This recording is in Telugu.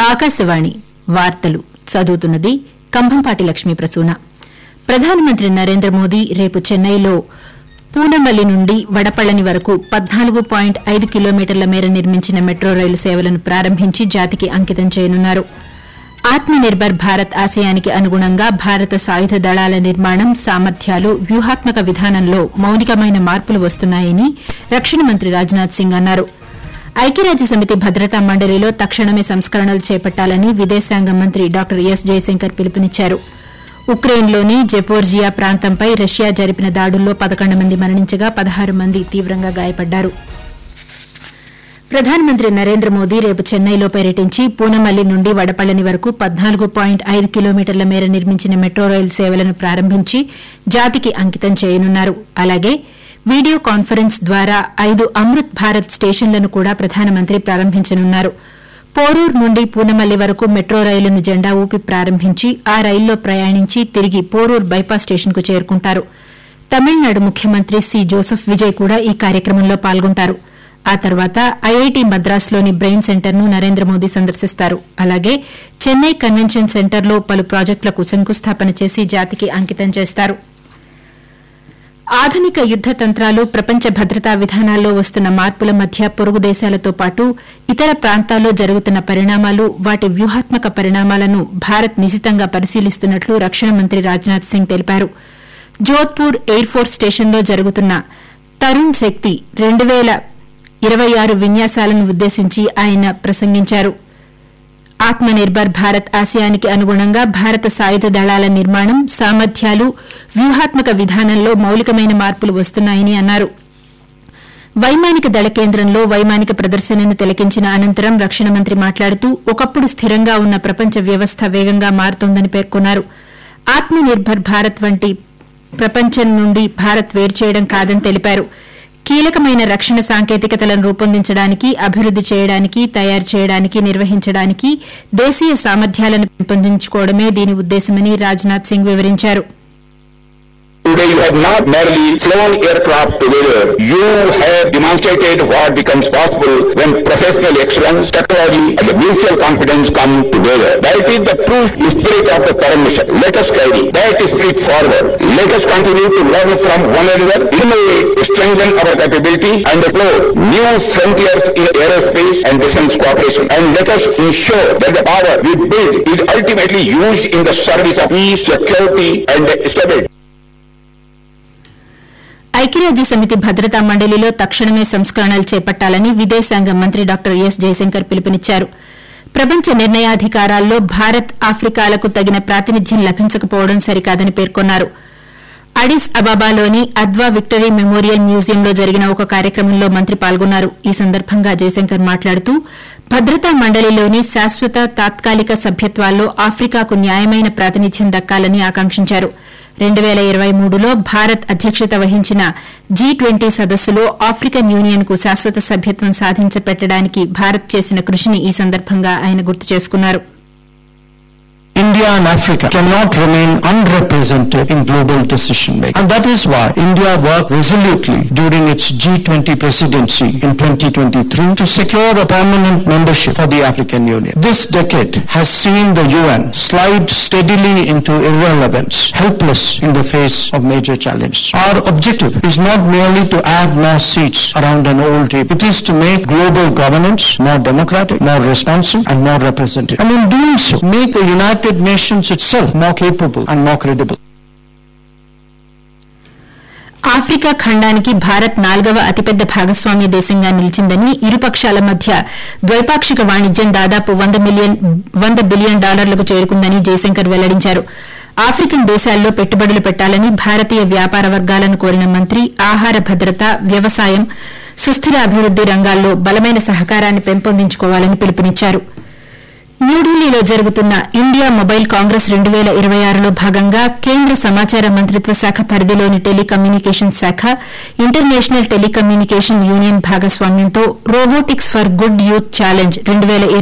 ఆకాశవాణి వార్తలు చదువుతున్నది కంభంపాటి లక్ష్మీ ప్రసూన ప్రధానమంత్రి నరేంద్ర మోదీ రేపు చెన్నైలో పూనమల్లి నుండి వడపళని వరకు పద్నాలుగు పాయింట్ ఐదు కిలోమీటర్ల మేర నిర్మించిన మెట్రో రైలు సేవలను ప్రారంభించి జాతికి అంకితం చేయనున్నారు ఆత్మ నిర్భర్ భారత్ ఆశయానికి అనుగుణంగా భారత సాయుధ దళాల నిర్మాణం సామర్థ్యాలు వ్యూహాత్మక విధానంలో మౌలికమైన మార్పులు వస్తున్నాయని రక్షణ మంత్రి రాజ్నాథ్ సింగ్ అన్నారు ఐక్యరాజ్య సమితి భద్రతా మండలిలో తక్షణమే సంస్కరణలు చేపట్టాలని విదేశాంగ మంత్రి డాక్టర్ ఎస్ జయశంకర్ పిలుపునిచ్చారు ఉక్రెయిన్లోని జెపోర్జియా ప్రాంతంపై రష్యా జరిపిన దాడుల్లో పదకొండు మంది మరణించగా పదహారు మంది తీవ్రంగా గాయపడ్డారు ప్రధానమంత్రి నరేంద్ర మోదీ రేపు చెన్నైలో పర్యటించి పూనమల్లి నుండి వడపళని వరకు పద్నాలుగు పాయింట్ ఐదు కిలోమీటర్ల మేర నిర్మించిన మెట్రో రైలు సేవలను ప్రారంభించి జాతికి అంకితం చేయనున్నారు అలాగే వీడియో కాన్ఫరెన్స్ ద్వారా ఐదు అమృత్ భారత్ స్టేషన్లను కూడా ప్రధానమంత్రి ప్రారంభించనున్నారు పోరూరు నుండి పూనమల్లి వరకు మెట్రో రైలును జెండా ఊపి ప్రారంభించి ఆ రైల్లో ప్రయాణించి తిరిగి పోరూరు బైపాస్ స్టేషన్కు చేరుకుంటారు తమిళనాడు ముఖ్యమంత్రి సి జోసెఫ్ విజయ్ కూడా ఈ కార్యక్రమంలో పాల్గొంటారు ఆ తర్వాత ఐఐటి మద్రాసులోని బ్రెయిన్ సెంటర్ను నరేంద్ర మోదీ సందర్శిస్తారు అలాగే చెన్నై కన్వెన్షన్ సెంటర్లో పలు ప్రాజెక్టులకు శంకుస్థాపన చేసి జాతికి అంకితం చేస్తారు ఆధునిక యుద్ద తంత్రాలు ప్రపంచ భద్రతా విధానాల్లో వస్తున్న మార్పుల మధ్య పొరుగు దేశాలతో పాటు ఇతర ప్రాంతాల్లో జరుగుతున్న పరిణామాలు వాటి వ్యూహాత్మక పరిణామాలను భారత్ నిశితంగా పరిశీలిస్తున్నట్లు రక్షణ మంత్రి రాజ్నాథ్ సింగ్ తెలిపారు జోధ్పూర్ ఎయిర్ ఫోర్స్ స్టేషన్లో జరుగుతున్న తరుణ్ శక్తి రెండు పేల ఇరవై ఆరు విన్యాసాలను ఉద్దేశించి ఆయన ప్రసంగించారు ఆత్మ నిర్భర్ భారత్ ఆశయానికి అనుగుణంగా భారత సాయుధ దళాల నిర్మాణం సామర్థ్యాలు వ్యూహాత్మక విధానంలో మౌలికమైన మార్పులు వస్తున్నాయని అన్నారు వైమానిక దళ కేంద్రంలో వైమానిక ప్రదర్శనను తిలకించిన అనంతరం రక్షణ మంత్రి మాట్లాడుతూ ఒకప్పుడు స్థిరంగా ఉన్న ప్రపంచ వ్యవస్థ వేగంగా మారుతోందని పేర్కొన్నారు ఆత్మ నిర్భర్ భారత్ వంటి ప్రపంచం నుండి భారత్ వేరుచేయడం కాదని తెలిపారు కీలకమైన రక్షణ సాంకేతికతలను రూపొందించడానికి అభివృద్ది చేయడానికి తయారు చేయడానికి నిర్వహించడానికి దేశీయ సామర్థ్యాలను పెంపొందించుకోవడమే దీని ఉద్దేశమని రాజ్నాథ్ సింగ్ వివరించారు Today you have not merely flown aircraft together, you have demonstrated what becomes possible when professional excellence, technology and mutual confidence come together. That is the true spirit of the Param mission. Let us carry that spirit forward. Let us continue to learn from one another, innovate, strengthen our capability and explore new frontiers in aerospace and defense cooperation. And let us ensure that the power we build is ultimately used in the service of peace, security and stability. ఐక్యరాజ్య సమితి భద్రతా మండలిలో తక్షణమే సంస్కరణలు చేపట్టాలని విదేశాంగ మంత్రి డాక్టర్ ఎస్ జయశంకర్ పిలుపునిచ్చారు ప్రపంచ నిర్ణయాధికారాల్లో భారత్ ఆఫ్రికాలకు తగిన ప్రాతినిధ్యం లభించకపోవడం సరికాదని పేర్కొన్నారు అడిస్ అబాబాలోని అద్వా విక్టరీ మెమోరియల్ మ్యూజియంలో జరిగిన ఒక కార్యక్రమంలో మంత్రి పాల్గొన్నారు ఈ సందర్భంగా జయశంకర్ మాట్లాడుతూ భద్రతా మండలిలోని శాశ్వత తాత్కాలిక సభ్యత్వాల్లో ఆఫ్రికాకు న్యాయమైన ప్రాతినిధ్యం దక్కాలని ఆకాంక్షించారు రెండు పేల ఇరవై మూడులో భారత్ అధ్యక్షత వహించిన జీ ట్వంటీ సదస్సులో ఆఫ్రికన్ యూనియన్ కు శాశ్వత సభ్యత్వం సాధించపెట్టడానికి భారత్ చేసిన కృషిని ఈ సందర్భంగా ఆయన గుర్తు చేసుకున్నారు India and Africa cannot remain unrepresented in global decision making. And that is why India worked resolutely during its G20 presidency in 2023 to secure a permanent membership for the African Union. This decade has seen the UN slide steadily into irrelevance, helpless in the face of major challenges. Our objective is not merely to add more seats around an old table. It is to make global governance more democratic, more responsive and more representative. And in doing so, make the United Nations itself more capable and more credible. Africa ఖండానికి భారత్ నాలుగవ అతిపెద్ద భాగస్వామ్య దేశంగా నిలిచిందని ఇరుపక్షాల మధ్య ద్వైపాక్షిక వాణిజ్యం దాదాపు వంద మిలియన్ వంద బిలియన్ డాలర్లకు చేరుకుందని జయశంకర్ వెల్లడించారు ఆఫ్రికన్ దేశాల్లో పెట్టుబడులు పెట్టాలని భారతీయ వ్యాపార వర్గాలను కోరిన మంత్రి ఆహార భద్రత వ్యవసాయం సుస్థిర అభివృద్ది రంగాల్లో బలమైన సహకారాన్ని పెంపొందించుకోవాలని పిలుపునిచ్చారు న్యూఢిల్లీలో జరుగుతున్న ఇండియా మొబైల్ కాంగ్రెస్ రెండు పేల ఇరవై ఆరులో భాగంగా కేంద్ర సమాచార మంత్రిత్వ శాఖ పరిధిలోని టెలికమ్యూనికేషన్ శాఖ ఇంటర్నేషనల్ టెలికమ్యూనికేషన్ యూనియన్ భాగస్వామ్యంతో robotics for good youth challenge రెండు